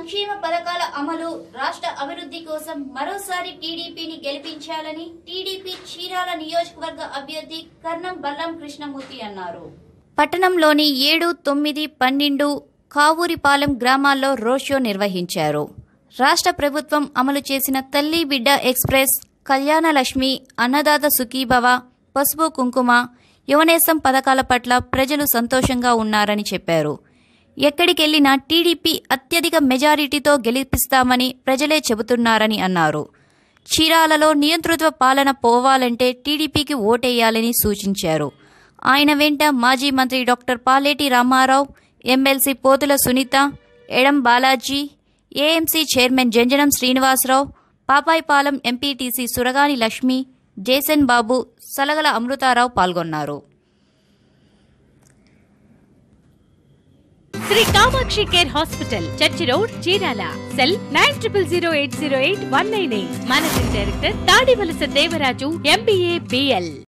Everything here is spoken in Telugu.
సంక్షేమ పథకాల అమలు రాష్ట్ర అభివృద్ధి కోసం మరోసారి టీడీపీని గెలిపించాలని టీడీపీ చీరాల నియోజకవర్గ అభ్యర్థి కర్ణం బల్లం కృష్ణమూర్తి అన్నారు పట్టణంలోని ఏడు తొమ్మిది పన్నెండు కావూరిపాలెం గ్రామాల్లో రోడ్ షో నిర్వహించారు రాష్ట్ర ప్రభుత్వం అమలు చేసిన తల్లి బిడ్డ ఎక్స్ప్రెస్ కళ్యాణ లక్ష్మి అన్నదాత సుఖీభవ పసుపు కుంకుమ యువనేసం పథకాల పట్ల ప్రజలు సంతోషంగా ఉన్నారని చెప్పారు ఎక్కడికెళ్లినా టీడీపీ అత్యధిక మెజారిటీతో గెలిపిస్తామని ప్రజలే చెబుతున్నారని అన్నారు చీరాలలో నియంతృత్వ పాలన పోవాలంటే టీడీపీకి ఓటేయాలని సూచించారు ఆయన వెంట మాజీ మంత్రి doctor Paleti Ramarao MLC Pothula Sunitha Edam Balaji AMC chairman Janjanam Srinivasarao Papayipalem MPTC Suragani Lakshmi Jason Babu Salagala Amrutharao పాల్గొన్నారు Sri Kamakshi care hospital church road Chirala cell nine triple zero eight zero eight one nine eight managing director Tadivalasa Devaraju MBA BL